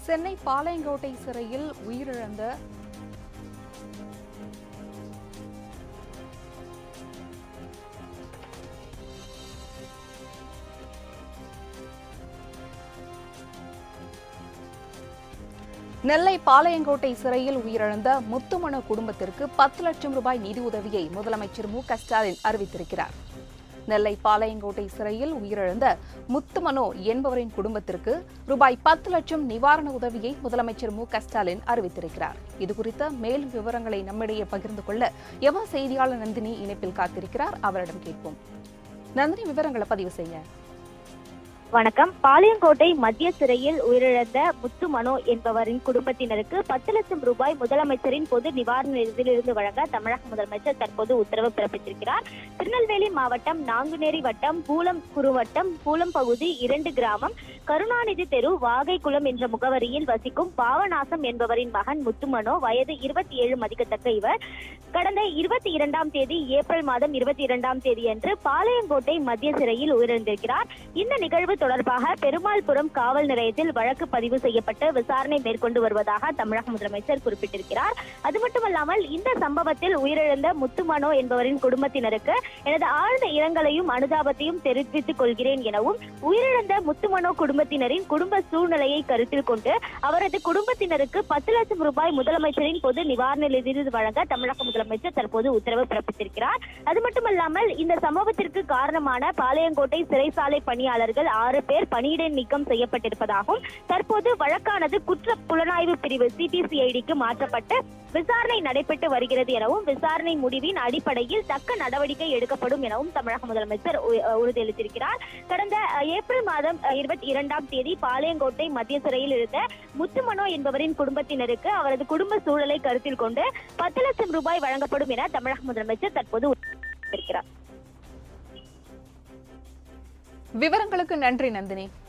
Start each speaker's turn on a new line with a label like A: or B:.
A: சென்னை பாளையங்கோட்டை சிறையில் உயிரிழந்த நெல்லை பாளையங்கோட்டை சிறையில் உயிரிழந்த முத்துமனோ குடும்பத்திற்கு பத்து லட்சம் ரூபாய் நிதி உதவியை முதலமைச்சர் மு க ஸ்டாலின் அறிவித்திருக்கிறார் நெல்லை பாளையங்கோட்டை சிறையில் உயிரிழந்த முத்துமனோ என்பவரின் குடும்பத்திற்கு ரூபாய் பத்து லட்சம் நிவாரண உதவியை முதலமைச்சர் மு க ஸ்டாலின் அறிவித்திருக்கிறார் இதுகுறித்த மேலும் விவரங்களை நம்மிடையே பகிர்ந்து கொள்ள எவ செய்தியாளர் நந்தினி இணைப்பில் காத்திருக்கிறார் அவரிடம் கேட்போம் நந்தினி விவரங்களை பதிவு செய்ய
B: வணக்கம் பாளையங்கோட்டை மத்திய சிறையில் உயிரிழந்த முத்து மனோ என்பவரின் குடும்பத்தினருக்கு பத்து லட்சம் ரூபாய் முதலமைச்சரின் பொது நிவாரண நிதியிலிருந்து வழங்க தமிழக முதலமைச்சர் தற்போது உத்தரவு பிறப்பித்திருக்கிறார் திருநெல்வேலி மாவட்டம் நாங்குநேரி வட்டம் பூலம் குறுவட்டம் பூலம் பகுதி இரண்டு கிராமம் கருணாநிதி தெரு வாகைக்குளம் என்ற முகவரியில் வசிக்கும் பாவநாசம் என்பவரின் மகன் முத்துமனோ வயது இருபத்தி ஏழு மதிக்கத்தக்க இவர் கடந்த இருபத்தி இரண்டாம் தேதி ஏப்ரல் மாதம் இருபத்தி இரண்டாம் தேதி அன்று பாளையங்கோட்டை மத்திய சிறையில் உயிரிழந்திருக்கிறார் இந்த நிகழ்வு தொடர்பாக பெருமாள்புரம் காவல் நிலையத்தில் வழக்கு பதிவு செய்யப்பட்டு விசாரணை மேற்கொண்டு வருவதாக தமிழக முதலமைச்சர் குறிப்பிட்டிருக்கிறார் அது மட்டுமல்லாமல் இந்த சம்பவத்தில் உயிரிழந்த முத்துமனோ என்பவரின் குடும்பத்தினருக்கு எனது ஆழ்ந்த இரங்கலையும் அனுதாபத்தையும் தெரிவித்துக் கொள்கிறேன் எனவும் உயிரிழந்த முத்துமனோ குடும்பத்தினரின் குடும்ப சூழ்நிலையை கருத்தில் கொண்டு அவரது குடும்பத்தினருக்கு பத்து லட்சம் ரூபாய் முதலமைச்சரின் பொது நிவாரண நிதி வழங்க தமிழக முதலமைச்சர் தற்போது உத்தரவு பிறப்பித்திருக்கிறார் அது மட்டுமல்லாமல் இந்த சம்பவத்திற்கு காரணமான பாளையங்கோட்டை சிறைசாலை பணியாளர்கள் ஆறு பேர் பணியிட நீக்கம் செய்யப்பட்டிருப்பதாகவும் தற்போது வழக்கானது குற்ற புலனாய்வு பிரிவு சிபிசிஐடிக்கு மாற்றப்பட்டு விசாரணை நடைபெற்று வருகிறது எனவும் விசாரணை முடிவின் அடிப்படையில் தக்க நடவடிக்கை எடுக்கப்படும் எனவும் தமிழக முதலமைச்சர் உ- உறுதியளித்திருக்கிறார் கடந்த அஹ், ஏப்ரல் மாதம் இருபத்தி இரண்டாம் தேதி பாளையங்கோட்டை மத்திய சிறையில் இருந்த முத்துமனோ என்பவரின் குடும்பத்தினருக்கு அவரது குடும்ப சூழலை கருத்தில் கொண்டு பத்து லட்சம் ரூபாய் வழங்கப்படும் என தமிழக முதலமைச்சர் தற்போது உறுதியளித்திருக்கிறார்
A: விவரங்களுக்கு நன்றி நந்தினி